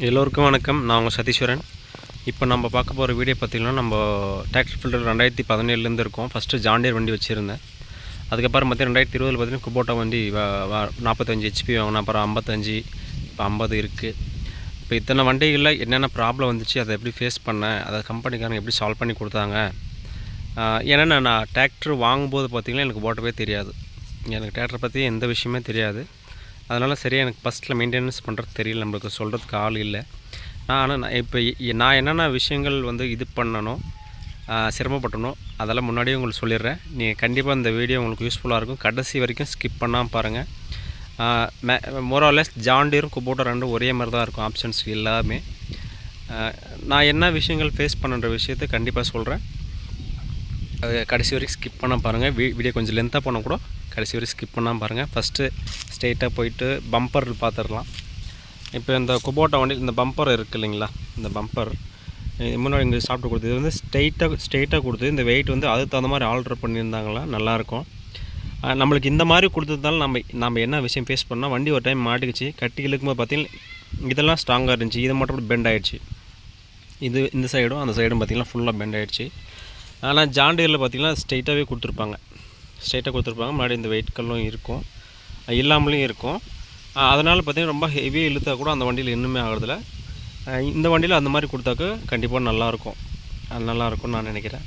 எல்லோருக்கும் வணக்கம் நான் உங்கள் சதீஸ்வரன் இப்போ நம்ம பார்க்க போகிற வீடியோ பார்த்திங்கன்னா நம்ம டிராக்டர் ஃபில்டர் ரெண்டாயிரத்தி பதினேழுலேருந்து இருக்கோம் ஃபஸ்ட்டு ஜாண்டியர் வண்டி வச்சுருந்தேன் அதுக்கப்புறம் பார்த்தீங்கன்னா ரெண்டாயிரத்தி இருபதில் பார்த்தீங்கன்னா குபோட்டா வண்டி நாற்பத்தஞ்சு ஹெச்பி வாங்கினேன் அப்புறம் ஐம்பத்தஞ்சு இப்போ ஐம்பது இருக்குது இப்போ இத்தனை வண்டிகளில் என்னென்ன ப்ராப்ளம் வந்துச்சு அதை எப்படி ஃபேஸ் பண்ணேன் அதை கம்பெனிக்காரங்க எப்படி சால்வ் பண்ணி கொடுத்தாங்க ஆஹ் ஏன்னா நான் டிராக்டர் வாங்கும்போது பார்த்திங்கன்னா எனக்கு ஓட்டவே தெரியாது எனக்கு டிராக்டர் பற்றி எந்த விஷயமே தெரியாது அதனால் சரியாக எனக்கு ஃபஸ்ட்டில் மெயின்டெனன்ஸ் பண்ணுறது தெரியல நம்மளுக்கு சொல்கிறதுக்கு ஆள் இல்லை நான் ஆனால் நான் இப்போ இ- நான் என்னென்ன விஷயங்கள் வந்து இது பண்ணணும் ஆஹ் சிரமப்பட்டனோ அதெல்லாம் முன்னாடியே உங்களுக்கு சொல்லிடுறேன் நீங்கள் கண்டிப்பாக இந்த வீடியோ உங்களுக்கு யூஸ்ஃபுல்லாக இருக்கும் கடைசி வரைக்கும் ஸ்கிப் பண்ணாமல் பாருங்கள் மோராலெஸ் ஜாண்டியரும் குபோட்டோ ரெண்டும் ஒரே மாதிரி தான் இருக்கும் ஆப்ஷன்ஸ் எல்லாமே ஆஹ் நான் என்ன விஷயங்கள் ஃபேஸ் பண்ணுற விஷயத்தை கண்டிப்பாக சொல்கிறேன் அது கடைசி வரைக்கும் ஸ்கிப் பண்ண பாருங்கள் வீ வீடியோ கொஞ்சம் லென்த்தாக போனால் கூட கடைசி வரைக்கும் ஸ்கிப் பண்ணாமல் பாருங்கள் ஃபஸ்ட்டு ஸ்ட்ரெயிட்டாக போயிட்டு பம்பர் பார்த்துடலாம் இப்போ இந்த குபோட்டா வண்டி இந்த பம்பர் இருக்குது இல்லைங்களா இந்த பம்பர் முன்னாடி இங்கே சாப்பிட்டு கொடுத்தது இது வந்து ஸ்ட்ரெயிட்டாக ஸ்ட்ரெயிட்டாக கொடுத்து இந்த வெயிட் வந்து அதுக்கு தகுந்த மாதிரி ஆல்ட்ரு பண்ணியிருந்தாங்களா நல்லாயிருக்கும் ஆஹ் நம்மளுக்கு இந்த மாதிரி கொடுத்ததால நம்ம நம்ம என்ன விஷயம் ஃபேஸ் பண்ணால் வண்டி ஒரு டைம் மாட்டிக்கிச்சு கட்டி இழுக்கும்போது பார்த்தீங்கன்னா இதெல்லாம் ஸ்ட்ராங்காக இருந்துச்சு இது மட்டும் பெண்ட் ஆயிடுச்சு இது இந்த சைடும் அந்த சைடும் பார்த்தீங்கன்னா ஃபுல்லாக பெண்ட் ஆயிடுச்சு ஆனால் ஜாண்டியரில் பார்த்தீங்கன்னா ஸ்ட்ரைட்டாகவே கொடுத்துருப்பாங்க ஸ்ட்ரைட்டாக கொடுத்துருப்பாங்க முன்னாடி இந்த வெயிட் கல்லும் இருக்கும் அஹ் இல்லாமலேயும் இருக்கும் அதனால் பார்த்தீங்கன்னா ரொம்ப ஹெவியாக இழுத்தா கூட அந்த வண்டியில் இன்னுமே ஆகிறதில்ல அஹ் இந்த வண்டியில் அந்த மாதிரி கொடுத்தாக்க கண்டிப்பாக நல்லாயிருக்கும் அது நல்லாயிருக்கும்னு நான் நினைக்கிறேன்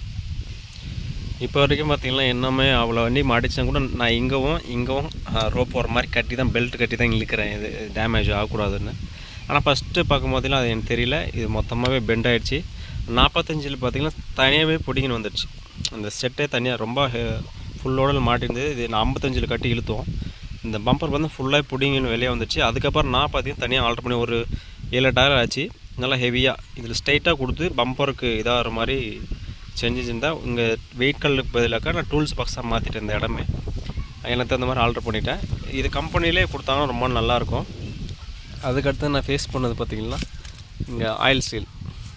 இப்போ வரைக்கும் பார்த்தீங்கன்னா என்னமே அவ்வளோ வண்டி மாட்டிச்சா கூட நான் இங்கவும் இங்கவும் ரோப் போகிற மாதிரி கட்டி தான் பெல்ட் கட்டி தான் இழுக்கிறேன் இது டேமேஜ் ஆகக்கூடாதுன்னு ஆனால் ஃபஸ்ட்டு பார்க்கும் போதெல்லாம் அது எனக்கு தெரியல இது மொத்தமாகவே பெண்ட் ஆயிடுச்சு நாற்பத்தஞ்சில் பார்த்தீங்கன்னா தனியாகவே பிடிங்கின்னு வந்துடுச்சு அந்த செட்டே தனியாக ரொம்ப ஃபுல்லோட மாட்டிருந்தது இது நான் ஐம்பத்தஞ்சில் கட்டி இழுத்தோம் இந்த பம்பர் வந்து ஃபுல்லாக பிடிங்கின்னு வெளியே வந்துச்சு அதுக்கப்புறம் நான் பார்த்தீங்கன்னா தனியாக ஆல்ட்ரு பண்ணி ஒரு ஏழு டயர் ஆச்சு நல்லா ஹெவியாக இதில் ஸ்ட்ரைட்டாக கொடுத்து பம்பருக்கு இதாகிற மாதிரி செஞ்சுருந்தா இங்கே வெயிட் கல்லுக்கு பதிலாக நான் டூல்ஸ் பாக்ஸாக மாற்றிட்டேன் இந்த இடமே எனக்கு தகுந்த மாதிரி ஆல்ட்ரு பண்ணிட்டேன் இது கம்பெனிலே கொடுத்தாங்கன்னா ரொம்ப நல்லாயிருக்கும் அதுக்கடுத்து நான் ஃபேஸ் பண்ணது பார்த்திங்கன்னா இங்கே ஆயில் சீல்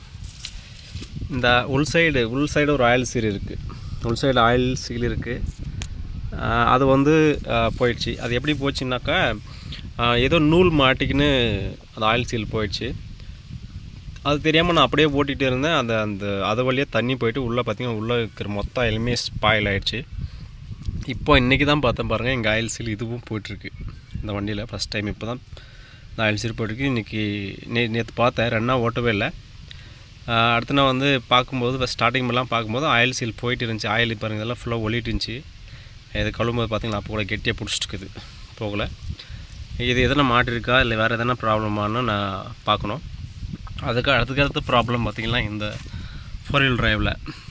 இந்த உள் சைடு உள் சைடு ஒரு ஆயில் சீல் இருக்குது உள் சைடு ஆயில் சீல் இருக்குது அது வந்து ஆஹ், போயிடுச்சு அது எப்படி போச்சுன்னாக்கா ஆஹ், ஏதோ நூல் மாட்டிக்கின்னு அந்த ஆயில் சீல் போயிடுச்சு அது தெரியாமல் நான் அப்படியே ஓட்டிகிட்டே இருந்தேன் அந்த அந்த அது வழியாக தண்ணி போயிட்டு உள்ளே பார்த்தீங்கன்னா உள்ளே இருக்கிற மொத்த ஆயிலுமே ஸ்பாயில் ஆயிடுச்சு இப்போ இன்றைக்கி தான் பார்த்தேன் பாருங்கள் எங்கள் ஆயில் சீல் இதுவும் போயிட்டுருக்கு இந்த வண்டியில் ஃபஸ்ட் டைம் இப்போ தான் இந்த ஆயில் சீல் போயிட்டுருக்கு இன்றைக்கி நே நேற்று பார்த்தேன் ரெண்டாக ஓட்டவே இல்லை ஆஹ் அடுத்து நான் வந்து பார்க்கும்போது ஸ்டார்டிங் எல்லாம் பார்க்கும்போது ஆயில் சீல் போயிட்டு இருந்துச்சு ஆயில் பாருங்க இதெல்லாம் ஃபுல்லாக ஒளிட்டு இருந்துச்சு இது கழுவும்போது பார்த்தீங்களா அப்போ கூட கெட்டியாக பிடிச்சிட்டுக்குது போகலை இது எதனா மாட்டிருக்கா இல்லை வேறு எதனா ப்ராப்ளமானு நான் பார்க்கணும் அதுக்கு அடுத்துக்கு அடுத்த ப்ராப்ளம் பார்த்தீங்கன்னா இந்த ஃபோர் வீல் டிரைவில்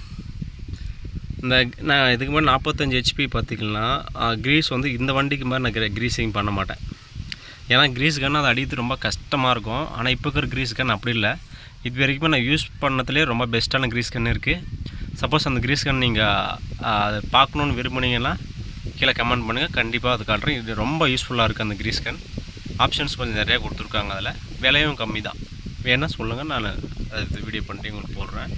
இந்த நான் இதுக்கு முன்னாடி நாற்பத்தஞ்சு ஹெச்பி பார்த்திங்கன்னா க்ரீஸ் வந்து இந்த வண்டிக்கு மாதிரி நான் க்ரீஸிங் பண்ண மாட்டேன் ஏன்னா க்ரீஸ் கன் அது அடிக்கிறது ரொம்ப கஷ்டமாக இருக்கும் ஆனால் இப்போ இருக்கிற க்ரீஸ் கன் அப்படி இல்லை இது வரைக்குமே நான் யூஸ் பண்ணதுலேயே ரொம்ப பெஸ்ட்டான க்ரீஸ் கன் இருக்குது சப்போஸ் அந்த க்ரீஸ் கன் நீங்கள் அதை பார்க்கணுன்னு விரும்புனீங்கன்னா கீழே கமெண்ட் பண்ணுங்கள் கண்டிப்பாக அது காட்டுறேன் இது ரொம்ப யூஸ்ஃபுல்லாக இருக்குது அந்த க்ரீஸ் கன் ஆப்ஷன்ஸ் கொஞ்சம் நிறையா கொடுத்துருக்காங்க அதில் விலையும் கம்மி தான் வேணா சொல்லுங்கள் நான் அது வீடியோ பண்ணிட்டு உங்களுக்கு போடுறேன்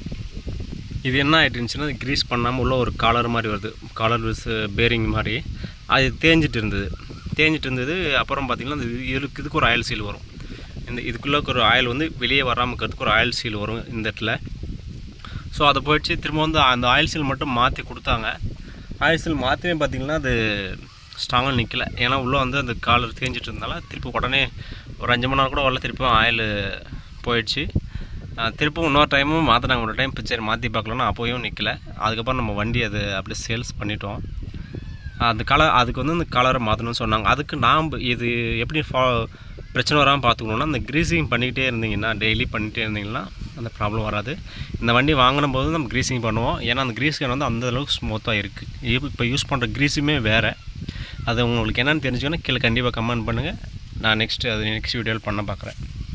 இது என்ன ஆகிட்டுருந்துச்சுன்னா அது க்ரீஸ் பண்ணாமல் உள்ள ஒரு காலர் மாதிரி வருது காலர் விஸ் பேரிங் மாதிரி அது தேஞ்சிட்டு இருந்தது தேஞ்சிட்டு இருந்தது அப்புறம் பார்த்திங்கன்னா அந்த இதுக்கு இதுக்கு ஒரு ஆயில் சீல் வரும் இந்த இதுக்குள்ளே ஒரு ஆயில் வந்து வெளியே வராமல் இருக்கிறதுக்கு ஒரு ஆயில் சீல் வரும் இந்த இடத்துல ஸோ அதை போயிடுச்சு திரும்ப வந்து அந்த ஆயில் சீல் மட்டும் மாற்றி கொடுத்தாங்க ஆயில் சீல் மாற்றியே பார்த்திங்கன்னா அது ஸ்ட்ராங்காக நிற்கல ஏன்னா உள்ளே வந்து அந்த காலர் தேஞ்சிட்டு இருந்தனால திருப்பி உடனே ஒரு அஞ்சு மணி நேரம் கூட வரல திருப்பியும் ஆயில் போயிடுச்சு ஆஹ் திருப்பவும் இன்னொரு டைமும் மாற்றினாங்க ஒரு டைம் சரி மாற்றி பார்க்கலன்னா அப்போயும் நிற்கல அதுக்கப்புறம் நம்ம வண்டி அது அப்படியே சேல்ஸ் பண்ணிட்டோம் அந்த கலர் அதுக்கு வந்து அந்த கலரை மாற்றணும்னு சொன்னாங்க அதுக்கு நாம் இது எப்படி ஃபா பிரச்சனை வராமல் பார்த்துக்கணுன்னா அந்த க்ரீசிங் பண்ணிக்கிட்டே இருந்தீங்கன்னா டெய்லி பண்ணிகிட்டே இருந்தீங்கன்னா அந்த ப்ராப்ளம் வராது இந்த வண்டி வாங்கின போது நம்ம க்ரீசிங் பண்ணுவோம் ஏன்னா அந்த க்ரீஸ் கேன் வந்து அந்த அளவுக்கு ஸ்மூத்தாக இருக்குது இப்போ யூஸ் பண்ணுற க்ரீஸுமே வேறு அது உங்களுக்கு என்னென்னு தெரிஞ்சுக்கணும் கீழே கண்டிப்பாக கமெண்ட் பண்ணுங்கள் நான் நெக்ஸ்ட்டு அது நெக்ஸ்ட் வீடியோவில் பண்ண பார்க்குறேன்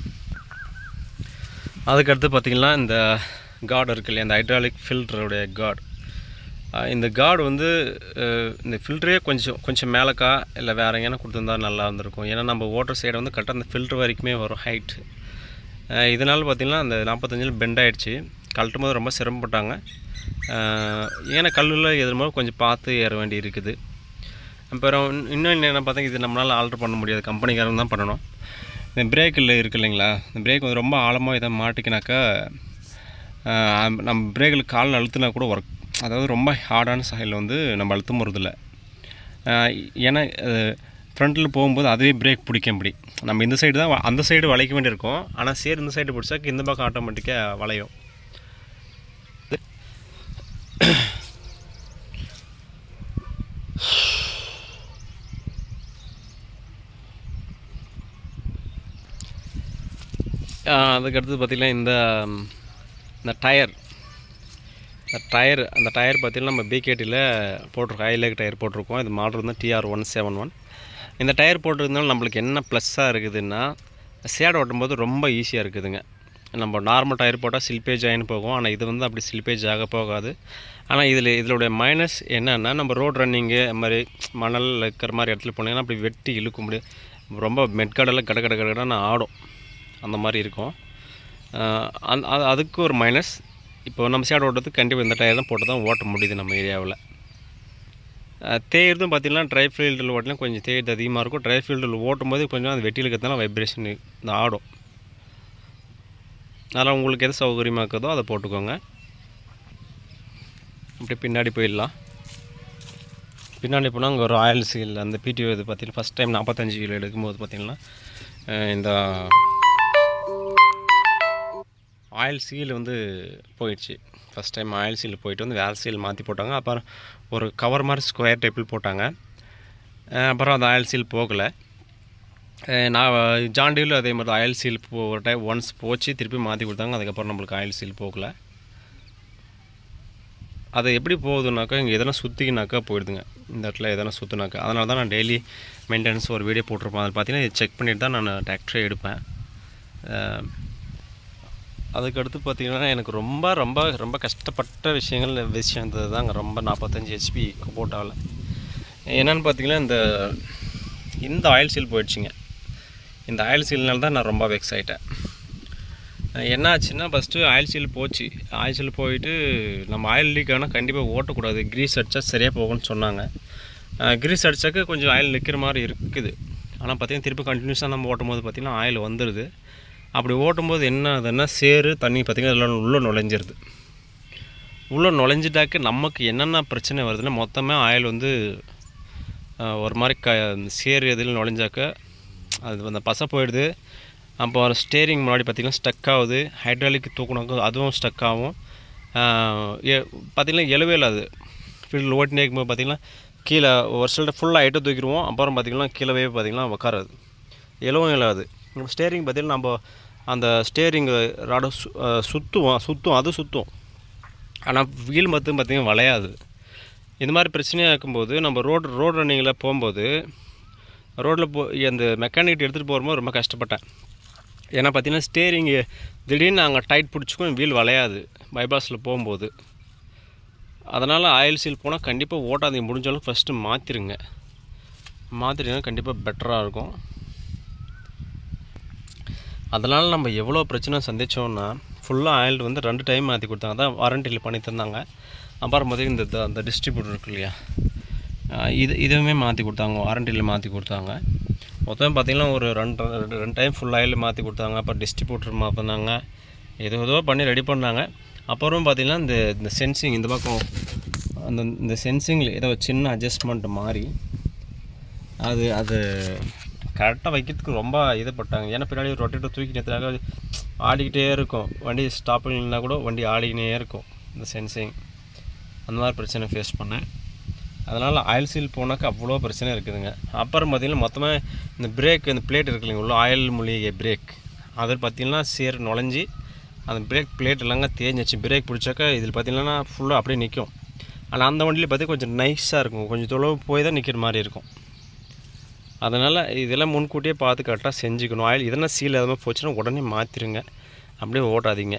அதுக்கடுத்து பார்த்திங்கன்னா இந்த கார்டு இருக்கு இல்லையா இந்த ஹைட்ராலிக் ஃபில்டருடைய கார்டு இந்த கார்டு வந்து அஹ், இந்த ஃபில்டரே கொஞ்சம் கொஞ்சம் மேலக்கா இல்லை வேறு எங்கேனா கொடுத்துருந்தா நல்லா இருந்திருக்கும் ஏன்னா நம்ம ஓட்டர் சைடு வந்து கரெக்டாக அந்த ஃபில்டர் வரைக்குமே வரும் ஹைட் இதனால் பார்த்திங்கன்னா அந்த நாற்பத்தஞ்சில் பெண்ட் ஆயிடுச்சு கழட்டும் போது ரொம்ப சிரமப்பட்டாங்க அஹ், ஏன்னா கல்லில் எதிர்மோ கொஞ்சம் பார்த்து ஏற வேண்டி இருக்குது அப்புறம் இன்னும் என்ன பார்த்தா இது நம்மளால் ஆல்ட்ரு பண்ண முடியாது கம்பெனிக்காரங்க தான் பண்ணணும் இந்த பிரேக்கில் இருக்கு இல்லைங்களா இந்த பிரேக் வந்து ரொம்ப ஆழமாக இதை மாட்டிக்கினாக்கா ஆஹ், நம்ம பிரேக்கில் காலில் அழுத்தினா கூட ஒர்க் அதாவது ரொம்ப ஹார்டான சாயில் வந்து நம்ம அழுத்தம் போகிறதில்ல ஏன்னா ஃப்ரண்ட்டில் போகும்போது அதுவே பிரேக் பிடிக்க முடி நம்ம இந்த சைடு தான் வ- அந்த சைடு வளைக்க வேண்டியிருக்கும் ஆனால் சேர் இந்த சைடு பிடிச்சா இந்த பக்கம் ஆட்டோமேட்டிக்காக வளையும் ஆஹ் அதுக்கடுத்து பார்த்திங்கன்னா இந்த ம், இந்த டயர் இந்த டயர் அந்த டயர் பார்த்திங்கன்னா நம்ம பிகேடியில் போட்டிருக்கோம் ஹைலேக் டயர் போட்டிருக்கோம் இது மாடல் வந்து டிஆர் ஒன் செவன் ஒன் இந்த டயர் போட்டிருந்தாலும் நம்மளுக்கு என்ன ப்ளஸ்ஸாக இருக்குதுன்னா சேடை ஓட்டும்போது ரொம்ப ஈஸியாக இருக்குதுங்க நம்ம நார்மல் டயர் போட்டால் சில்பேஜ் ஆகின்னு போகும் ஆனால் இது வந்து அப்படி சில்பேஜ் ஆக போகாது ஆனால் இதில் இதனுடைய மைனஸ் என்னென்னா நம்ம ரோட் ரன்னிங்கு அது மாதிரி மணல் இருக்கிற மாதிரி இடத்துல போனீங்கன்னா அப்படி வெட்டி இழுக்க முடியும் ரொம்ப மெட்காடெல்லாம் கட கட கட கடன்னு ஆடும் அந்த மாதிரி இருக்கும் ஆஹ் அந்த அது அதுக்கு ஒரு மைனஸ் இப்போ நம்ம சேடு ஓட்டுறதுக்கு கண்டிப்பாக இந்த டயர் தான் போட்டு தான் ஓட்ட முடியுது நம்ம ஏரியாவில் தேயிறதும் பார்த்தீங்கன்னா ட்ரை ஃபீல்டில் ஓட்டினா கொஞ்சம் தேய்து அதிகமாக இருக்கும் ட்ரை ஃபீல்டில் ஓட்டும் போது கொஞ்சம் அந்த வெட்டியில் இருக்கிறதுனால வைப்ரேஷன் இந்த ஆடும் அதனால் உங்களுக்கு எது சௌகரியமாக இருக்குதோ அதை போட்டுக்கோங்க அப்படியே பின்னாடி போயிடலாம் பின்னாடி போனால் அங்கே ஒரு ஆயில் சீல் அந்த பிடிஓ இது பார்த்தீங்கன்னா ஃபஸ்ட் டைம் நாற்பத்தஞ்சு கிலோ எடுக்கும்போது பார்த்தீங்கன்னா அஹ் இந்த ஆயில் சீல் வந்து போயிடுச்சு ஃபஸ்ட் டைம் ஆயில் சீல் போயிட்டு வந்து வேறு சீல் மாற்றி போட்டாங்க அப்புறம் ஒரு கவர் மாதிரி ஸ்கொயர் டைப்பில் போட்டாங்க அஹ் அப்புறம் அந்த ஆயில் சீல் போகலை அஹ் நான் ஜாண்டியில் அதே மாதிரி ஆயில் சீல் போ ஒரு டைம் ஒன்ஸ் போச்சு திருப்பி மாற்றி கொடுத்தாங்க அதுக்கப்புறம் நம்மளுக்கு ஆயில் சீல் போகலை அது எப்படி போகுதுனாக்கா இங்கே எதனா சுற்றிக்கினாக்கா போயிடுதுங்க இந்த இடத்துல எதனா சுற்றுனாக்கா அதனால தான் நான் டெய்லி மெயின்டெனன்ஸ் ஒரு வீடியோ போட்டிருப்பேன் அதில் பார்த்தீங்கன்னா இது செக் பண்ணிட்டு தான் நான் டிராக்டரே எடுப்பேன் அஹ் அதுக்கடுத்து பார்த்தீங்கன்னா எனக்கு ரொம்ப ரொம்ப ரொம்ப கஷ்டப்பட்ட விஷயங்கள் விஷயம் இருந்தது தாங்க ரொம்ப நாற்பத்தஞ்சு ஹெச்பி குபோட்டாவில் என்னென்னு பார்த்தீங்கன்னா இந்த இந்த ஆயில் சீல் போயிடுச்சுங்க இந்த ஆயில் சீல்னால தான் நான் ரொம்ப வெக்ஸ் ஆகிட்டேன் என்ன ஆச்சுன்னா ஃபஸ்ட்டு ஆயில் சீல் போச்சு ஆயில் சீல் போயிட்டு நம்ம ஆயில் லீக் ஆனால் கண்டிப்பாக ஓட்டக்கூடாது க்ரீஸ் அடித்தா சரியாக போகும்னு சொன்னாங்க க்ரீஸ் அடித்தாக்க கொஞ்சம் ஆயில் நிற்கிற மாதிரி இருக்குது ஆனால் பார்த்தீங்கன்னா திருப்பி கண்டினியூஸாக நம்ம ஓட்டும் போது பார்த்திங்கன்னா ஆயில் வந்துடுது அப்படி ஓட்டும்போது என்ன ஆகுதுன்னா சேறு தண்ணி பார்த்திங்கன்னா இதெல்லாம் உள்ளே நுழைஞ்சிருது உள்ளே நுழைஞ்சிட்டாக்க நமக்கு என்னென்ன பிரச்சனை வருதுன்னா மொத்தமே ஆயில் வந்து அஹ், ஒரு மாதிரி க சேறு எதில் நுழைஞ்சாக்க அது அந்த பசை போயிடுது அப்போ ஸ்டேரிங் முன்னாடி பார்த்திங்கன்னா ஸ்டக் ஆகுது ஹைட்ராலிக் தூக்குனாக்க அதுவும் ஸ்டக் ஆகும் பார்த்திங்கன்னா எழவே இல்லாது ஃபீல்டில் ஓட்டினே இருக்கும்போது பார்த்திங்கன்னா கீழே ஒரு சில ஃபுல்லாக ஹைட்டை தூக்கிடுவோம் அப்புறம் பார்த்திங்கன்னா கீழவே பார்த்திங்கன்னா உட்காராது எழவும் இல்லாது நம்ம ஸ்டேரிங் பார்த்திங்கன்னா நம்ம அந்த ஸ்டேரிங் ராடை சு அஹ் சுற்றுவோம் சுற்றும் அது சுற்றும் ஆனால் வீல் மட்டும் பார்த்திங்கன்னா வளையாது இந்த மாதிரி பிரச்சனையாக இருக்கும்போது நம்ம ரோடு ரோடு ரன்னிங்கில் போகும்போது ரோட்டில் போ அந்த மெக்கானிக் எடுத்துகிட்டு போகும்போது ரொம்ப கஷ்டப்பட்டேன் ஏன்னா பார்த்தீங்கன்னா ஸ்டேரிங்கு திடீர்னு நாங்கள் டைட் பிடிச்சிக்கும் வீல் வளையாது பைபாஸில் போகும்போது அதனால் ஆயில் சீல் போனால் கண்டிப்பாக ஓட்டாதீங்க முடிஞ்ச அளவுக்கு ஃபஸ்ட்டு மாற்றிருங்க மாற்றிட்டீங்கன்னா கண்டிப்பாக பெட்டராக இருக்கும் அதனால் நம்ம எவ்வளோ பிரச்சனை சந்தித்தோன்னா ஃபுல்லாக ஆயில் வந்து ரெண்டு டைம் மாற்றி கொடுத்தாங்க தான் வாரண்டியில் பண்ணி தந்தாங்க அப்புறம் பார்த்தீங்கன்னா இந்த த- அந்த டிஸ்ட்ரிபியூட்டர் இருக்கு இல்லையா ஆஹ் இது இதுவுமே மாற்றி கொடுத்தாங்க வாரண்டியில் மாற்றி கொடுத்தாங்க மொத்தம் பார்த்திங்கன்னா ஒரு ரெண்டு ரெண்டு ரெண்டு டைம் ஃபுல் ஆயில் மாற்றி கொடுத்தாங்க அப்புறம் டிஸ்ட்ரிபியூட்டர் மாற்றினாங்க ஏதோ ஏதோ பண்ணி ரெடி பண்ணாங்க அப்புறம் பார்த்திங்கன்னா இந்த இந்த சென்சிங் இந்த பக்கம் அந்த இந்த சென்சிங்கில் ஏதோ ஒரு சின்ன அட்ஜஸ்ட்மெண்ட் மாறி அது அது கரெக்டாக வைக்கிறதுக்கு ரொம்ப இது பட்டாங்க ஏன்னா பின்னாடி ஒரு ரொட்டேட்டர் தூக்கி நிறுத்தினாக்க ஆடிக்கிட்டே இருக்கும் வண்டி ஸ்டாப்பிங் இல்லைனா கூட வண்டி ஆடிக்கினே இருக்கும் இந்த சென்சிங் அந்த மாதிரி பிரச்சனை ஃபேஸ் பண்ணேன் அதனால் ஆயில் சீல் போனாக்க அவ்வளோ பிரச்சனை இருக்குதுங்க அப்புறம் பார்த்திங்கன்னா மொத்தமாக இந்த பிரேக் இந்த பிளேட் இருக்கு இல்லைங்க உள்ள ஆயில் மூலிகை பிரேக் அதில் பார்த்திங்கன்னா சேர் நுழைஞ்சி அந்த பிரேக் பிளேட் எல்லாங்க தேஞ்சிச்சு பிரேக் பிடிச்சாக்கா இதில் பார்த்திங்கன்னா ஃபுல்லாக அப்படியே நிற்கும் ஆனால் அந்த வண்டியில் பார்த்தி கொஞ்சம் நைஸாக இருக்கும் கொஞ்சம் தொலைவு போய் தான் நிற்கிற மாதிரி இருக்கும் அதனால் இதெல்லாம் முன்கூட்டியே பார்த்து கரெக்டாக செஞ்சுக்கணும் ஆயில் இதெல்லாம் சீல் எதுவுமே போச்சுன்னா உடனே மாற்றிருங்க அப்படியே ஓட்டாதீங்க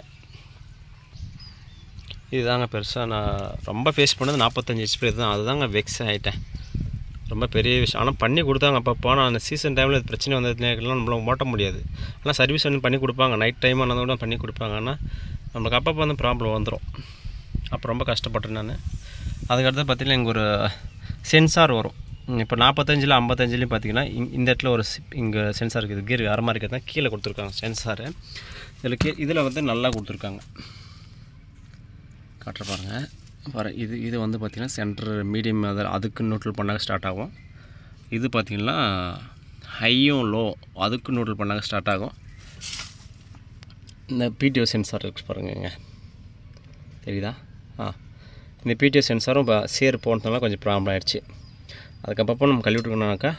இதுதாங்க பெருசாக நான் ரொம்ப ஃபேஸ் பண்ணது நாற்பத்தஞ்சு ஹெச்பி தான் அதுதாங்க வெக்ஸ் ஆகிட்டேன் ரொம்ப பெரிய விஷயம் ஆனால் பண்ணி கொடுத்தாங்க அப்பப்போ ஆனால் அந்த சீசன் டைமில் இது பிரச்சனை வந்ததுலாம் நம்மளால ஓட்ட முடியாது ஆனால் சர்வீஸ் வந்து பண்ணி கொடுப்பாங்க நைட் டைம் ஆனதை கூட பண்ணி கொடுப்பாங்க ஆனால் நம்மளுக்கு அப்பப்போ வந்து ப்ராப்ளம் வந்துடும் அப்போ ரொம்ப கஷ்டப்பட்டேன் நான் அதுக்கடுத்து பார்த்தீங்கன்னா இங்கே ஒரு சென்சார் வரும் இப்போ நாற்பத்தஞ்சில் ஐம்பத்தஞ்சிலையும் பார்த்தீங்கன்னா இங் இந்த இடத்துல ஒரு இங்கே சென்சார் இருக்குது கீர் அரை மாதிரி இருக்கிறது கீழே கொடுத்துருக்காங்க சென்சாரு இதில் கீ இதில் வந்து நல்லா கொடுத்துருக்காங்க காட்டுற பாருங்க பாரு இது இது வந்து பார்த்திங்கன்னா சென்டர் மீடியம் அது அதுக்கு நியூட்ரல் பண்ணாங்க ஸ்டார்ட் ஆகும் இது பார்த்திங்கன்னா ஹையும் லோ அதுக்கு நியூட்ரல் பண்ணாங்க ஸ்டார்ட் ஆகும் இந்த பிடிஓ சென்சார் இருக்கு பாருங்கங்க தெரியுதா ஆ இந்த பிடிஓ சென்சாரும் இப்போ சேர் போனதுனால கொஞ்சம் ப்ராப்ளம் ஆயிடுச்சு அதுக்கப்புறம் நம்ம கழுவி விட்டுக்கணுனாக்கா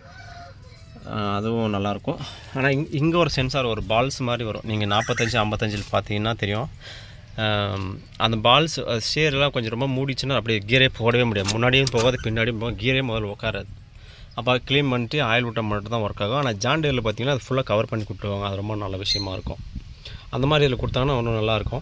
அதுவும் நல்லாயிருக்கும் ஆனால் இங் இங்கே ஒரு சென்சார் ஒரு பால்ஸ் மாதிரி வரும் நீங்கள் நாற்பத்தஞ்சு ஐம்பத்தஞ்சில் பார்த்தீங்கன்னா தெரியும் ஆம், அந்த பால்ஸ் ஷேர்லாம் கொஞ்சம் ரொம்ப மூடிச்சுன்னா அப்படியே கீரே போடவே முடியாது முன்னாடியும் போகாது பின்னாடியும் போகாது கீரே முதல்ல உட்காராது அப்போ க்ளீன் பண்ணிட்டு ஆயில் விட்டால் மட்டும் தான் ஒர்க் ஆகும் ஆனால் ஜாண்டியரில் பார்த்தீங்கன்னா அது ஃபுல்லாக கவர் பண்ணி கொடுத்துருவாங்க அது ரொம்ப நல்ல விஷயமா இருக்கும் அந்த மாதிரி இதில் கொடுத்தாங்கன்னா இன்னும் நல்லாயிருக்கும்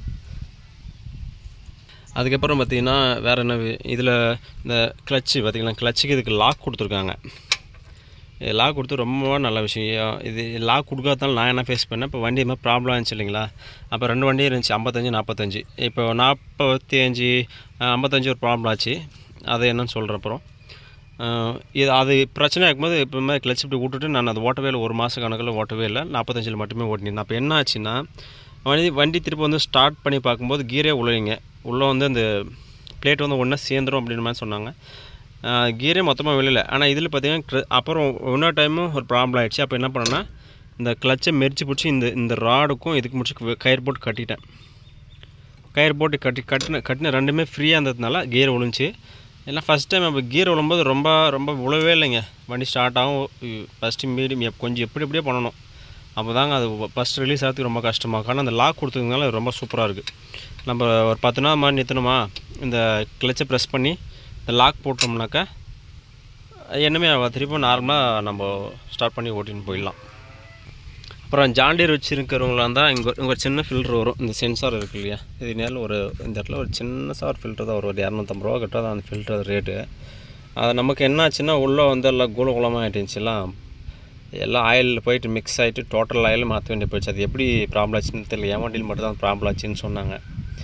அதுக்கப்புறம் பார்த்தீங்கன்னா வேறு என்ன இதில் இந்த கிளச்சு பார்த்தீங்கன்னா கிளச்சுக்கு இதுக்கு லாக் கொடுத்துருக்காங்க லாக் கொடுத்து ரொம்ப நல்ல விஷயம் இது லாக் கொடுக்காதனால நான் என்ன ஃபேஸ் பண்ணேன் இப்போ வண்டி மாதிரி ப்ராப்ளம் இருந்துச்சு இல்லைங்களா அப்போ ரெண்டு வண்டி இருந்துச்சு ஐம்பத்தஞ்சு நாற்பத்தஞ்சு இப்போ நாற்பத்தி அஞ்சு ஐம்பத்தஞ்சு ஒரு ப்ராப்ளம் ஆச்சு அது என்னன்னு சொல்கிறேன் அப்புறம் அஹ் இது அது பிரச்சனை இருக்கும்போது எப்பவுமே கிளச் இப்படி விட்டுட்டு நான் அது ஓட்டவே இல்லை ஒரு மாத கணக்கில் ஓட்டவே இல்லை நாற்பத்தஞ்சில் மட்டுமே ஓட்டினேன் அப்போ என்ன ஆச்சுன்னா வண்டி வண்டி திருப்பி வந்து ஸ்டார்ட் பண்ணி பார்க்கும்போது கீரே உழைங்க உள்ளே வந்து அந்த பிளேட் வந்து ஒன்றா சேர்ந்துரும் அப்படின்ற மாதிரி சொன்னாங்க அஹ் கீரே மொத்தமாக வெளியில் ஆனால் இதில் பார்த்தீங்கன்னா cl- அப்புறம் இன்னொரு டைமும் ஒரு ப்ராப்ளம் ஆயிடுச்சு அப்போ என்ன பண்ணேன்னா இந்த கிளச்சை மெரிச்சு பிடிச்சி இந்த இந்த ராடுக்கும் இதுக்கு முடிச்சு கயிறு போட்டு கட்டிட்டேன் கயிறு போட்டு கட்டி கட்டின கட்டின ரெண்டுமே ஃப்ரீயாக இருந்ததுனால கியர் விழுந்துச்சு எல்லாம் ஃபஸ்ட் டைம் அப்போ கியர் விழும்போது ரொம்ப ரொம்ப விழவே இல்லைங்க வண்டி ஸ்டார்ட் ஆகும் ஃபஸ்ட்டு மீடியம் எப் கொஞ்சம் எப்படி எப்படியே பண்ணணும் அப்போ தாங்க அது ஃபஸ்ட் ரிலீஸ் ஆகிறதுக்கு ரொம்ப கஷ்டமாக ஆனால் அந்த லாக் கொடுத்ததுனால அது ரொம்ப சூப்பராக இருக்குது நம்ம ஒரு பத்து நாள் மாதிரி நிறுத்தணுமா இந்த கிளச்சை ப்ரெஸ் பண்ணி இந்த லாக் போட்டோம்னாக்கா என்னமே திரும்ப நார்மலாக நம்ம ஸ்டார்ட் பண்ணி ஓட்டின்னு போயிடலாம் அப்புறம் ஜாண்டியர் வச்சுருக்கிறவங்களா இருந்தால் இங்கே இங்கே ஒரு சின்ன ஃபில்ட்ரு வரும் இந்த சென்சார் இருக்கு இல்லையா இது நேரில் ஒரு இந்த இடத்துல ஒரு சின்ன சார் ஃபில்ட்ரு தான் வரும் ஒரு இரநூத்தம்பது ரூபா கிட்ட தான் அந்த ஃபில்ட்ரு ரேட்டு அது நமக்கு என்ன ஆச்சுன்னா உள்ளே வந்து எல்லாம் கூல குளமாக ஆகிட்டுச்சுலாம் எல்லாம் ஆயில் போயிட்டு மிக்ஸ் ஆகிட்டு டோட்டல் ஆயில் மாற்ற வேண்டிய போயிடுச்சு அது எப்படி ப்ராப்ளம் ஆச்சுன்னு தெரியல என் வண்டியில் மட்டும் தான் ப்ராப்ளம் ஆச்சுன்னு சொன்னாங்க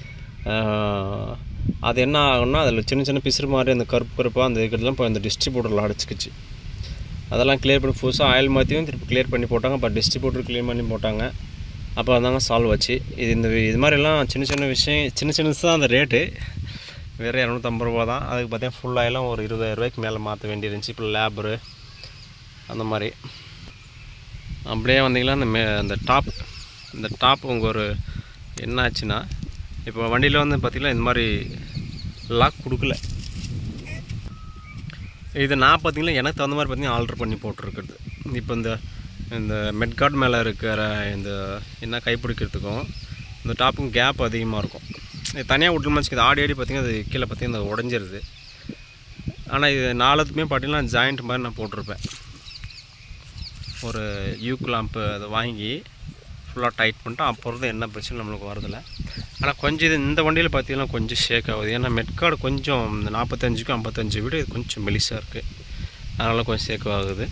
ஆஹ், அது என்ன ஆகும்னா அதில் சின்ன சின்ன பிசுறு மாதிரி அந்த கருப்பு கருப்பாக அந்த இருக்கிறதுலாம் போய் அந்த டிஸ்ட்ரிபியூட்டரில் அடிச்சுக்கிச்சு அதெல்லாம் கிளியர் பண்ணி புதுசாக ஆயில் மாற்றியும் திருப்பி கிளியர் பண்ணி போட்டாங்க அப்போ டிஸ்ட்ரிபியூட்டர் க்ளீன் பண்ணி போட்டாங்க அப்போ அதாங்க சால்வ் ஆச்சு இது இந்த இது மாதிரிலாம் சின்ன சின்ன விஷயம் சின்ன சின்னது தான் அந்த ரேட்டு வேறு இரநூத்தம்பது ரூபா தான் அதுக்கு பார்த்தீங்கன்னா ஃபுல் ஆயிலும் ஒரு இருபதாயிரம் ரூபாய்க்கு மேலே மாற்ற வேண்டியிருந்துச்சு இப்போ லேபரு அந்த மாதிரி அப்படியே வந்தீங்கன்னா அந்த மே அந்த டாப் இந்த டாப் உங்கள் ஒரு என்ன ஆச்சுன்னா இப்போ வண்டியில் வந்து பார்த்திங்கன்னா இந்த மாதிரி லாக் கொடுக்கல இது நான் பார்த்தீங்கன்னா எனக்கு தகுந்த மாதிரி பார்த்தீங்கன்னா ஆல்ட்ரு பண்ணி போட்டிருக்குறது இப்போ இந்த இந்த மெட்கார்ட் மேலே இருக்கிற இந்த என்ன கைப்பிடிக்கிறதுக்கும் இந்த டாப்புக்கும் கேப் அதிகமாக இருக்கும் இது தனியாக விட்டுருமா வச்சுக்கிது ஆடி ஆடி பார்த்தீங்கன்னா அது கீழே பார்த்தீங்கன்னா அது உடஞ்சிருது ஆனால் இது நாலுத்துக்குமே பார்த்தீங்கன்னா ஜாயிண்ட் மாதிரி நான் போட்டிருப்பேன் ஒரு யூ லாம்ப்பு அதை வாங்கி ஃபுல்லாக டைட் பண்ணிட்டு அப்புறம் தான் என்ன பிரச்சனை நம்மளுக்கு வரதில்ல ஆனால் கொஞ்சம் இது இந்த வண்டியில் பார்த்தீங்கன்னா கொஞ்சம் ஷேக் ஆகுது ஏன்னா மெட்கார்டு கொஞ்சம் இந்த நாற்பத்தஞ்சுக்கும் ஐம்பத்தஞ்சு விட இது கொஞ்சம் மெலிசாக இருக்குது அதனால் கொஞ்சம் ஷேக் ஆகுது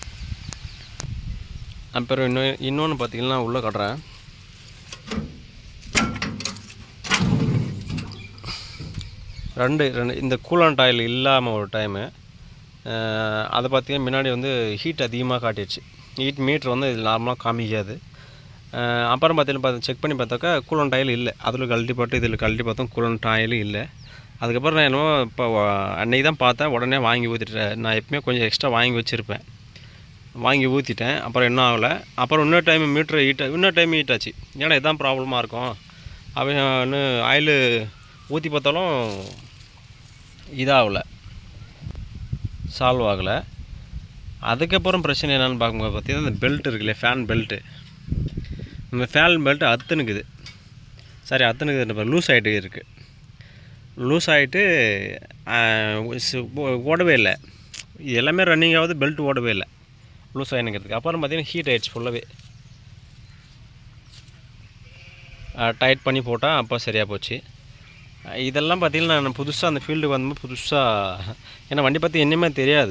அப்புறம் இன்னும் இன்னொன்று பார்த்தீங்கன்னா உள்ளே காட்டுறேன் ரெண்டு ரெண்டு இந்த கூலாண்ட் ஆயில் இல்லாமல் ஒரு டைமு அதை பார்த்தீங்கன்னா முன்னாடி வந்து ஹீட் அதிகமாக காட்டிடுச்சு ஹீட் மீட்ரு வந்து இது நார்மலாக காமிக்காது அஹ் அப்புறம் பார்த்தீங்கன்னா பார்த்து செக் பண்ணி பார்த்தாக்கா கூலண்ட் ஆயில் இல்லை அதில் கழட்டி போட்டு இதில் கழட்டி பார்த்தோம் கூலண்ட் ஆயில் இல்லை அதுக்கப்புறம் நான் என்னமோ இப்போ அன்னைக்கு தான் பார்த்தேன் உடனே வாங்கி ஊற்றிட்டேன் நான் எப்பவுமே கொஞ்சம் எக்ஸ்ட்ரா வாங்கி வச்சுருப்பேன் வாங்கி ஊற்றிட்டேன் அப்புறம் என்ன ஆகலை அப்புறம் இன்னொரு டைம் மீட்ரு ஹீட் இன்னொரு டைம் ஹீட் ஆச்சு ஏன்னா இதான் ப்ராப்ளமாக இருக்கும் அவன் இன்னும் ஆயில் ஊற்றி பார்த்தாலும் இதாகலை சால்வ் ஆகலை அதுக்கப்புறம் பிரச்சனை என்னென்னு பார்க்கும்போது பார்த்தீங்கன்னா இந்த பெல்ட் இருக்குல்ல ஃபேன் பெல்ட்டு இந்த ஃபேன் பெல்ட் அத்துனுக்குது சரி அத்துனுக்குது லூஸ் ஆகிட்டு இருக்குது லூஸ் ஆகிட்டு ஓடவே இல்லை இது எல்லாமே ரன்னிங் ஆகுது பெல்ட் ஓடவே இல்லை லூஸ் ஆகினுங்கிறதுக்கு அப்புறம் பார்த்தீங்கன்னா ஹீட் ஆகிடுச்சு ஃபுல்லாகவே டைட் பண்ணி போட்டால் அப்போ சரியாக போச்சு அஹ் இதெல்லாம் பார்த்தீங்கன்னா நான் புதுசாக அந்த ஃபீல்டுக்கு வந்தபோது புதுசாக ஏன்னா வண்டி பற்றி என்னமே தெரியாது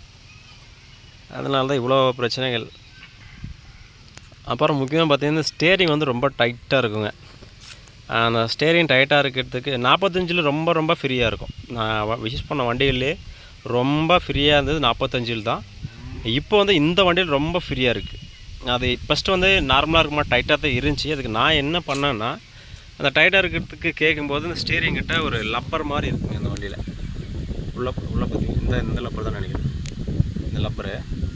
அதனால தான் இவ்வளோ பிரச்சனைகள் அப்புறம் முக்கியமாக பார்த்தீங்கன்னா ஸ்டேரிங் வந்து ரொம்ப டைட்டாக இருக்குங்க அந்த ஸ்டேரிங் டைட்டாக இருக்கிறதுக்கு நாற்பத்தஞ்சில் ரொம்ப ரொம்ப ஃப்ரீயாக இருக்கும் நான் யூஸ் பண்ண வண்டிகள்லேயே ரொம்ப ஃப்ரீயாக இருந்தது நாற்பத்தஞ்சில் தான் இப்போ வந்து இந்த வண்டியில் ரொம்ப ஃப்ரீயாக இருக்குது அது ஃபஸ்ட்டு வந்து நார்மலாக இருக்குமா டைட்டாக தான் இருந்துச்சு அதுக்கு நான் என்ன பண்ணேன்னா அந்த டைட்டாக இருக்கிறதுக்கு கேட்கும்போது இந்த ஸ்டீரிங் கிட்ட ஒரு லப்பர் மாதிரி இருக்குங்க அந்த வண்டியில் உள்ள உள்ள பார்த்தீங்கன்னா இந்த இந்த லப்பர் தான் நினைக்கிறேன் இந்த லப்பரு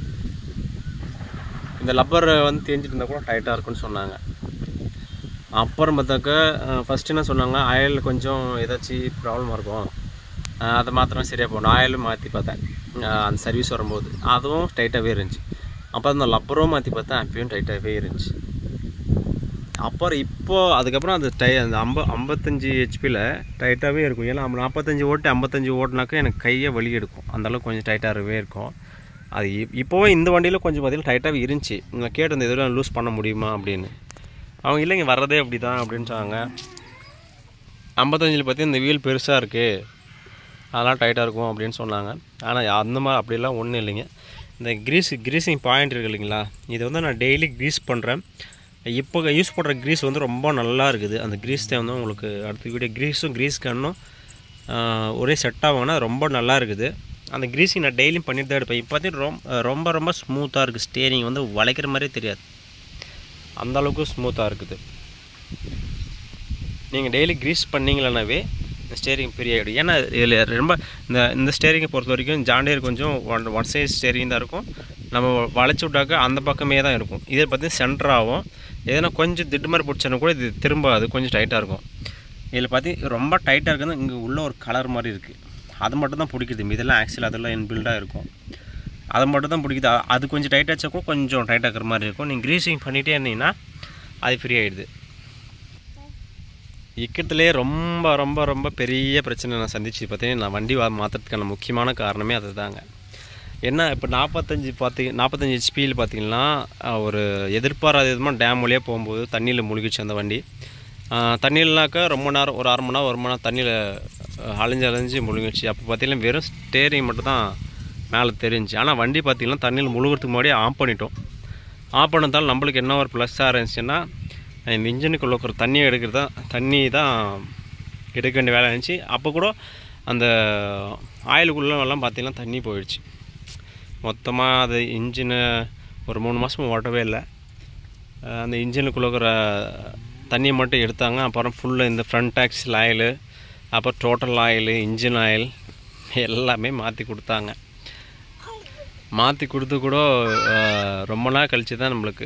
இந்த லப்பர் வந்து தேஞ்சிட்டு இருந்தால் கூட டைட்டாக இருக்கும்னு சொன்னாங்க அப்புறம் பார்த்தாக்கா ஃபஸ்ட்டு என்ன சொன்னாங்க ஆயில் கொஞ்சம் ஏதாச்சும் ப்ராப்ளமாக இருக்கும் அஹ் அதை மாத்திரம் சரியாக போகணும் ஆயிலும் மாற்றி பார்த்தேன் அஹ் அந்த சர்வீஸ் வரும்போது அதுவும் டைட்டாகவே இருந்துச்சு அப்புறம் அந்த லப்பரும் மாற்றி பார்த்தேன் அப்பயும் டைட்டாகவே இருந்துச்சு அப்புறம் இப்போது அதுக்கப்புறம் அந்த டை அந்த ஐம்ப ஐம்பத்தஞ்சு ஹெச்பியில் டைட்டாகவே இருக்கும் ஏன்னா நாற்பத்தஞ்சு ஓட்டு ஐம்பத்தஞ்சு ஓட்டுனாக்கா எனக்கு கையை வலி எடுக்கும் அந்தளவுக்கு கொஞ்சம் டைட்டாகவே இருக்கும் அது இப் இப்போவே இந்த வண்டியில் கொஞ்சம் பார்த்தீங்கன்னா டைட்டாகவே இருந்துச்சு நான் கேட்டு இந்த இதில் லூஸ் பண்ண முடியுமா அப்படின்னு அவங்க இல்லைங்க வர்றதே அப்படி தான் அப்படின்னு சொன்னாங்க ஐம்பத்தஞ்சில் பார்த்தீங்கன்னா இந்த வீல் பெருசாக இருக்குது அதெல்லாம் டைட்டாக இருக்கும் அப்படின்னு சொன்னாங்க ஆனால் அந்த மாதிரி அப்படிலாம் ஒன்றும் இல்லைங்க இந்த க்ரீஸ் க்ரீஸிங் பாயிண்ட் இருக்கு இல்லைங்களா இதை வந்து நான் டெய்லி க்ரீஸ் பண்ணுறேன் இப்போ யூஸ் பண்ணுற க்ரீஸ் வந்து ரொம்ப நல்லா இருக்குது அந்த க்ரீஸ் தான் வந்து உங்களுக்கு அடுத்த வீடியோ க்ரீஸும் க்ரீஸ் கன்னும் ஒரே செட் ஆகுங்கன்னா ரொம்ப நல்லா இருக்குது அந்த க்ரீஸிங் நான் டெய்லியும் பண்ணிட்டு தான் எடுப்பேன் இப்போ பார்த்தீங்கன்னா ரொம்ப ரொம்ப ரொம்ப ஸ்மூத்தாக இருக்குது ஸ்டேரிங் வந்து வளைக்கிற மாதிரியே தெரியாது அந்த அளவுக்கு ஸ்மூத்தாக இருக்குது நீங்கள் டெய்லி க்ரீஸ் பண்ணிங்களனாவே ஸ்டேரிங் பெரிய ஆகிடும் ஏன்னா இதில் ரொம்ப இந்த இந்த ஸ்டேரிங்கை பொறுத்த வரைக்கும் ஜாண்டியர் கொஞ்சம் ஒன் ஒன் சைட் ஸ்டேரிங் தான் இருக்கும் நம்ம வளைச்சி விட்டாக்க அந்த பக்கமே தான் இருக்கும் இதில் பார்த்தீங்கன்னா சென்டராகும் எதனா கொஞ்சம் திட்டு மாதிரி பிடிச்சனா கூட இது திரும்பாது கொஞ்சம் டைட்டாக இருக்கும் இதில் பார்த்தீங்கன்னா ரொம்ப டைட்டாக இருக்குது இங்கே உள்ள ஒரு கலர் மாதிரி இருக்குது அது மட்டும் தான் பிடிக்குது இதெல்லாம் ஆக்சுவல் அதெல்லாம் இன்பில்டாக இருக்கும் அது மட்டும் தான் பிடிக்குது அ- அது கொஞ்சம் டைட்டாக வச்சா கூட கொஞ்சம் டைட்டாக இருக்கிற மாதிரி இருக்கும் நீங்கள் க்ரீஸிங் பண்ணிகிட்டே இருந்தீங்கன்னா அது ஃப்ரீ ஆகிடுது இக்கத்துலேயே ரொம்ப ரொம்ப ரொம்ப பெரிய பிரச்சனை நான் சந்திச்சு பார்த்தீங்கன்னா நான் வண்டி வா மாற்றுறதுக்கான முக்கியமான காரணமே அதுதாங்க என்ன இப்போ நாற்பத்தஞ்சு பார்த்தி நாற்பத்தஞ்சு ஹெச்பியில் பார்த்தீங்கன்னா அஹ், ஒரு எதிர்பாராத விதமாக டேம் வழியாக போகும்போது தண்ணியில் முழுகிச்சு அந்த வண்டி தண்ணியில்னாக்கா ரொம்ப நேரம் ஒரு அரை மணி நேரம் ஒரு மணி நேரம் தண்ணியில் அலைஞ்சு அலைஞ்சு முழுகிடுச்சு அப்போ பார்த்தீங்கன்னா வெறும் ஸ்டேரிங் மட்டும் தான் மேலே தெரிஞ்சுச்சு ஆனால் வண்டி பார்த்தீங்கன்னா தண்ணியில் முழுகிறதுக்கு முன்னாடியே ஆஃப் பண்ணிட்டோம் ஆஃப் பண்ணதால் நம்மளுக்கு என்ன ஒரு ப்ளஸ்ஸாக இருந்துச்சுன்னா இந்த இன்ஜினுக்குள்ள இருக்கிற தண்ணியை எடுக்கிறது தான் தண்ணி தான் எடுக்க வேண்டிய வேலை இருந்துச்சு அப்போ கூட அந்த ஆயிலுக்குள்ளே எல்லாம் பார்த்தீங்கன்னா தண்ணி போயிடுச்சு மொத்தமாக அது இன்ஜினை ஒரு மூணு மாதம் ஓட்டவே இல்லை அஹ் அந்த இன்ஜினுக்குள்ளே இருக்கிற தண்ணியை மட்டும் எடுத்தாங்க அப்புறம் ஃபுல்லாக இந்த ஃப்ரண்ட் ஆக்சில் ஆயிலு அப்புறம் டோட்டல் ஆயிலு இன்ஜின் ஆயில் எல்லாமே மாற்றி கொடுத்தாங்க மாற்றி கொடுத்து கூட அஹ், ரொம்ப நாள் கழிச்சு தான் நம்மளுக்கு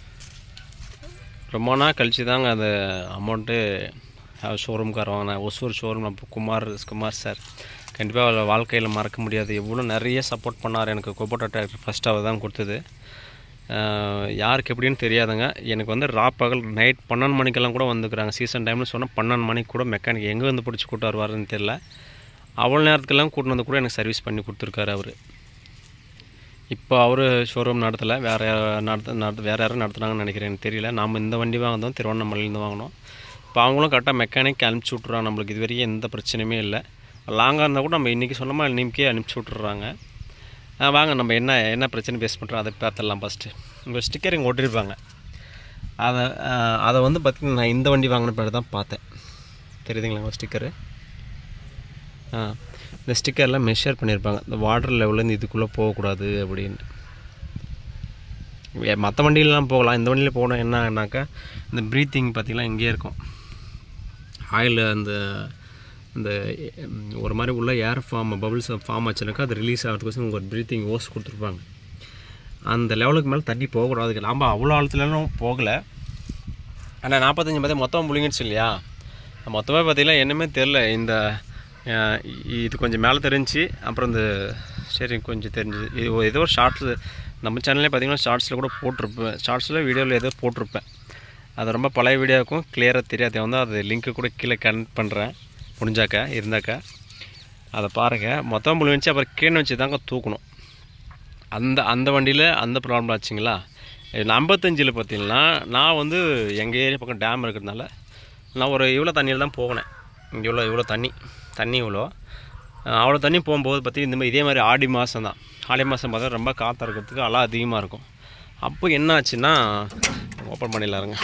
ரொம்ப நாள் கழிச்சு தாங்க அந்த அமௌண்ட்டு ஷோரூம்கார வாங்கினேன் ஒசூர் ஷோரூம் நம்ம குமார் குமார் சார் கண்டிப்பாக அவர் வாழ்க்கையில் மறக்க முடியாது எவ்வளோ நிறைய சப்போர்ட் பண்ணார் எனக்கு கோபோட்டா டிராக்டர் ஃபஸ்ட் அவர் தான் கொடுத்தது அஹ், யாருக்கு எப்படின்னு தெரியாதுங்க எனக்கு வந்து ரா பகல் நைட் பன்னெண்டு மணிக்கெல்லாம் கூட வந்துக்கிறாங்க சீசன் டைம்னு சொன்னால் பன்னெண்டு மணிக்கு கூட மெக்கானிக் எங்கே வந்து பிடிச்சி கூட்டு வருவாருன்னு தெரில அவ்வளோ நேரத்துக்கெல்லாம் கூட்டின்னு வந்து கூட எனக்கு சர்வீஸ் பண்ணி கொடுத்துருக்காரு அவர் இப்போ அவர் ஷோரூம் நடத்தலை வேறு நடத்த நடத்த வேறு யாரும் நடத்துனாங்கன்னு நினைக்கிறேன் எனக்கு தெரியல நாம் இந்த வண்டி வாங்கினோம் திருவண்ணாமலையிலேருந்து வாங்கினோம் இப்போ அவங்களும் கரெக்டாக மெக்கானிக் அனுப்பிச்சி விட்ருவாங்க நம்மளுக்கு இது வரைக்கும் எந்த பிரச்சனையுமே இல்லை லாங்காக இருந்தால் கூட நம்ம இன்றைக்கி சொன்னோமா இன்றைக்கே அனுப்பிச்சி விட்ருறாங்க ஆ, வாங்க நம்ம என்ன என்ன பிரச்சனை பேஸ் பண்ணுறோம் அதை பார்த்துடலாம் ஃபஸ்ட்டு உங்கள் ஸ்டிக்கர் இங்கே ஒட்டிருப்பாங்க அதை ஆ, அதை வந்து பார்த்திங்கன்னா நான் இந்த வண்டி வாங்கின பிறகு தான் பார்த்தேன் தெரியுதுங்களா உங்கள் ஸ்டிக்கரு ஆ இந்த ஸ்டிக்கர்லாம் மெஷர் பண்ணியிருப்பாங்க இந்த வாட்டர் லெவல்லேருந்து இதுக்குள்ளே போகக்கூடாது அப்படின்னு மற்ற வண்டியிலலாம் போகலாம் இந்த வண்டியில் போகணும் என்னன்னாக்கா இந்த ப்ரீத்திங் பார்த்திங்கன்னா இங்கேயே இருக்கும் ஆயில் அந்த அந்த ம், ஒரு மாதிரி உள்ள ஏர் ஃபார்ம் பபிள்ஸ் ஃபார்ம் ஆச்சுனாக்கா அது ரிலீஸ் ஆகிறதுக்கோசம் உங்களுக்கு ஒரு ப்ரீத்திங் ஓஸ் கொடுத்துருப்பாங்க அந்த லெவலுக்கு மேலே தண்ணி போகக்கூடாது நாம் அவ்வளோ ஆழத்துலலாம் போகலை ஆனால் நாற்பத்தஞ்சு பார்த்தா மொத்தம் முழுங்கிடுச்சு இல்லையா மொத்தமாக பார்த்தீங்கன்னா என்னமே தெரில இந்த அஹ், இது கொஞ்சம் மேலே தெரிஞ்சு அப்புறம் இந்த சரி கொஞ்சம் தெரிஞ்சுது இது ஒரு- ஏதோ ஒரு ஷார்ட்ஸு நம்ம சேனல்லே பார்த்தீங்கன்னா ஷார்ட்ஸில் கூட போட்டிருப்பேன் ஷார்ட்ஸில் வீடியோவில் ஏதோ போட்டிருப்பேன் அது ரொம்ப பழைய வீடியோவுக்கும் கிளியராக தெரியாது வந்து அது லிங்க்கு கூட கீழே கனெக்ட் பண்ணுறேன் முடிஞ்சாக்கா இருந்தாக்கா அதை பாருங்கள் மொத்தம் முழுங்கிச்சு அப்புறம் கீழே வச்சு தாங்க தூக்கணும் அந்த அந்த வண்டியில் அந்த ப்ராப்ளம் ஆச்சுங்களா ஐம்பத்தஞ்சில் பார்த்தீங்கன்னா நான் வந்து எங்கள் ஏரியா பக்கம் டேம் இருக்கிறதுனால நான் ஒரு இவ்வளோ தண்ணியில் தான் போகினேன் இவ்வளோ இவ்வளோ தண்ணி தண்ணி இவ்வளோ அஹ் அவ்வளோ தண்ணி போகும்போது பார்த்தி இந்த மாதிரி இதே மாதிரி ஆடி மாதம் தான் ஆடி மாதம் பார்த்தா ரொம்ப காற்று இருக்கிறதுக்கு அலை அதிகமாக இருக்கும் அப்போ என்ன ஆச்சுன்னா ஓப்பன் பண்ணிடலாருங்க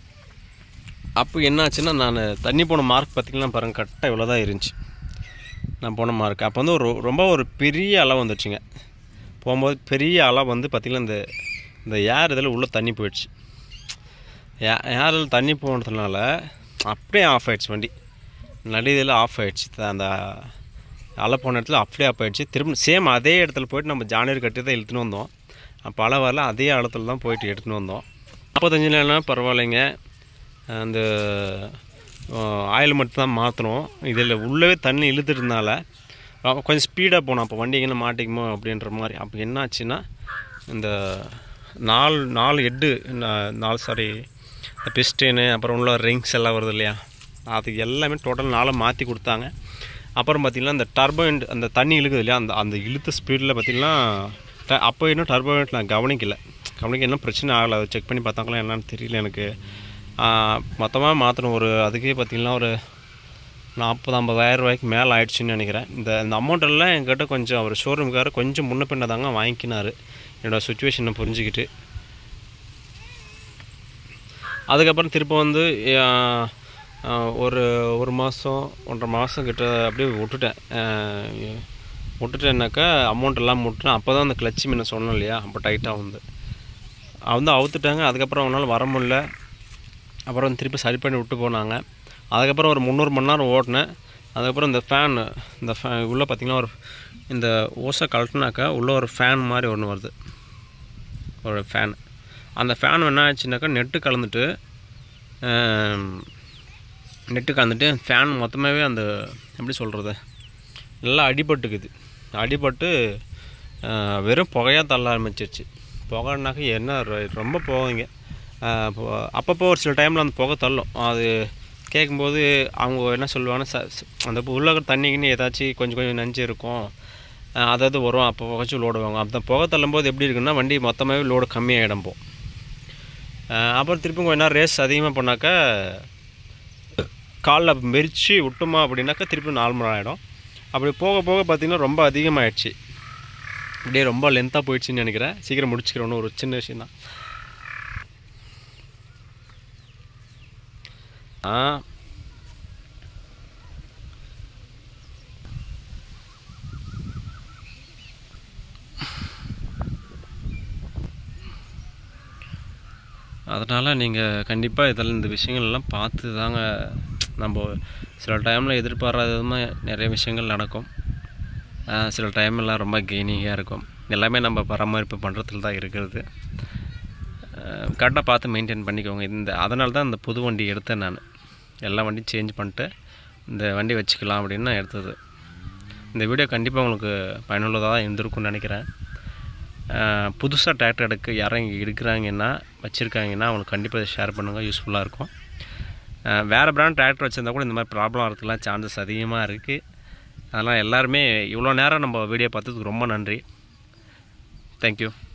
அப்போ என்ன ஆச்சுன்னா நான் தண்ணி போன மார்க் பார்த்திங்கன்னா பாருங்கள் கரெக்டாக இவ்வளோ தான் இருந்துச்சு நான் போன மார்க் அப்போ வந்து ஒரு ரொம்ப ஒரு பெரிய அலை வந்துடுச்சுங்க போகும்போது பெரிய அலை வந்து பார்த்திங்கன்னா இந்த இந்த ஏர் இதில் உள்ளே தண்ணி போயிடுச்சு ஏ ஏரில் தண்ணி போனதுனால அப்படியே ஆஃப் ஆயிடுச்சு வண்டி நடுதில் ஆஃப் ஆயிடுச்சு த- அந்த அலை போன இடத்துல அப்படியே ஆஃப் ஆயிடுச்சு திரும்ப சேம் அதே இடத்துல போயிட்டு நம்ம ஜானியர் கட்டி தான் இழுத்துன்னு வந்தோம் அப்போ அலை வரல அதே இடத்துல தான் போயிட்டு எடுத்துன்னு வந்தோம் நாற்பத்தஞ்சு நாள்னா பரவாயில்லைங்க அந்த ஆயில் மட்டும் தான் மாற்றணும் இதில் உள்ளவே தண்ணி இழுத்துட்டதுனால அஹ் கொஞ்சம் ஸ்பீடாக போனோம் அப்போ வண்டி எங்கே மாட்டிக்குமோ அப்படின்ற மாதிரி அப்போ என்ன ஆச்சுன்னா இந்த நாலு நாலு ஹெட்டு நாலு சாரி பிஸ்டனு அப்புறம் உள்ள ரிங்ஸ் எல்லாம் வருது இல்லையா அது எல்லாமே டோட்டல் நாளை மாற்றி கொடுத்தாங்க அப்புறம் பார்த்திங்கன்னா இந்த டர்போயிண்ட் அந்த தண்ணி இழுக்குது இல்லையா அந்த அந்த இழுத்த ஸ்பீடில் பார்த்திங்கன்னா ட- அப்போ இன்னும் டர்போயிண்ட் நான் கவனிக்கல கவனிக்க என்ன பிரச்சனை ஆகலை அதை செக் பண்ணி பார்த்தாங்களா என்னன்னு தெரியல எனக்கு மொத்தமாக மாற்றணும் ஒரு அதுக்கே பார்த்திங்கன்னா ஒரு நாற்பது ஐம்பதாயிரம் ரூபாய்க்கு மேலே ஆயிடுச்சுன்னு நினைக்கிறேன் இந்த இந்த அமௌண்ட் எல்லாம் என்கிட்ட கொஞ்சம் அவர் ஷோரூம்காரர் கொஞ்சம் முன்ன பின்ன தாங்க வாங்கிக்கினார் என்னோடய சுச்சுவேஷனை புரிஞ்சுக்கிட்டு அதுக்கப்புறம் திரும்ப வந்து ஆஹ், ஆஹ், ஒரு ஒரு மாதம் ஒன்றரை மாதம் கிட்ட அப்படியே விட்டுட்டேன் ஆஹ், விட்டுட்டேன்னாக்கா அமௌண்ட் எல்லாம் விட்டுட்டேன் அப்போ தான் அந்த கிளச்சி மீனை சொன்னேன் இல்லையா அப்போ டைட்டாக வந்து வந்து அவுத்துட்டாங்க அதுக்கப்புறம் அவனால் வர முடியல அப்புறம் திருப்பி சரி பண்ணி விட்டு போனாங்க அதுக்கப்புறம் ஒரு முந்நூறு மணி நேரம் ஓட்டினேன் அதுக்கப்புறம் இந்த ஃபேன் இந்த ஃபே உள்ளே பார்த்தீங்கன்னா ஒரு இந்த ஓசை கழட்டினாக்கா உள்ளே ஒரு ஃபேன் மாதிரி ஒன்று வருது ஒரு ஃபேன் அந்த ஃபேன் என்ன ஆச்சுனாக்கா நெட்டு கலந்துட்டு நெட்டு கலந்துட்டு ஃபேன் மொத்தமாகவே அந்த எப்படி சொல்கிறது நல்லா அடிபட்டுக்குது அடிபட்டு அஹ், வெறும் புகையாக தள்ள ஆரம்பிச்சிருச்சு புகைனாக்கா என்ன ரொ- ரொம்ப புகைங்க அஹ், பொ- அப்பப்போ ஒரு சில டைமில் அந்த புகை தள்ளும் அது கேட்கும்போது அவங்க என்ன சொல்லுவாங்கன்னா ச ச- அந்த உள்ள இருக்கிற தண்ணிக்குன்னு ஏதாச்சும் கொஞ்சம் கொஞ்சம் நஞ்சு இருக்கும் அஹ், அதாவது வரும் அப்போ புகைச்சி லோடு வாங்க அந்த புகை தள்ளும்போது எப்படி இருக்குன்னா வண்டி மொத்தமாகவே லோடு கம்மியாகிடும் போ அஹ், அப்புறம் திருப்பி கொஞ்ச நேரம் ரேஸ் அதிகமாக பண்ணாக்கா காலில் மெரிச்சு விட்டோமா அப்படின்னாக்கா திருப்பி நார்மல் ஆகிடும் அப்படி போக போக பார்த்திங்கன்னா ரொம்ப அதிகமாகிடுச்சு அப்படியே ரொம்ப லென்த்தாக போயிடுச்சுன்னு நினைக்கிறேன் சீக்கிரம் முடிச்சுக்கிறோன்னு ஒரு சின்ன விஷயம் தான் ஆ அதனால் நீங்கள் கண்டிப்பாக இதில் இந்த விஷயங்கள் எல்லாம் பார்த்து தாங்க நம்ம சில டைமில் எதிர்பாராததுமே நிறைய விஷயங்கள் நடக்கும் ஆஹ் சில டைமெல்லாம் ரொம்ப கெய்னிங்காக இருக்கும் எல்லாமே நம்ம பராமரிப்பு பண்ணுறதுல தான் இருக்கிறது கரெக்டாக பார்த்து மெயின்டைன் பண்ணிக்கோங்க இந்த அதனால தான் இந்த புது வண்டி எடுத்தேன் நான் எல்லா வண்டியும் சேஞ்ச் பண்ணிட்டு இந்த வண்டி வச்சுக்கலாம் அப்படின்னு நான் எடுத்தது இந்த வீடியோ கண்டிப்பாக உங்களுக்கு பயனுள்ளதாக தான் இருந்திருக்கும்னு நினைக்கிறேன் புதுசாக டிராக்டர் எடுக்க யாரும் எடுக்கிறாங்கன்னா வச்சுருக்காங்கன்னா அவங்களுக்கு கண்டிப்பாக ஷேர் பண்ணுங்கள் யூஸ்ஃபுல்லாக இருக்கும் அஹ் வேறு பிராண்ட் டிராக்டர் வச்சுருந்தா கூட இந்த மாதிரி ப்ராப்ளம் வரதுக்குலாம் சான்சஸ் அதிகமாக இருக்குது அதனால் எல்லாருமே இவ்வளோ நேரம் நம்ம வீடியோ பார்த்ததுக்கு ரொம்ப நன்றி தேங்க்யூ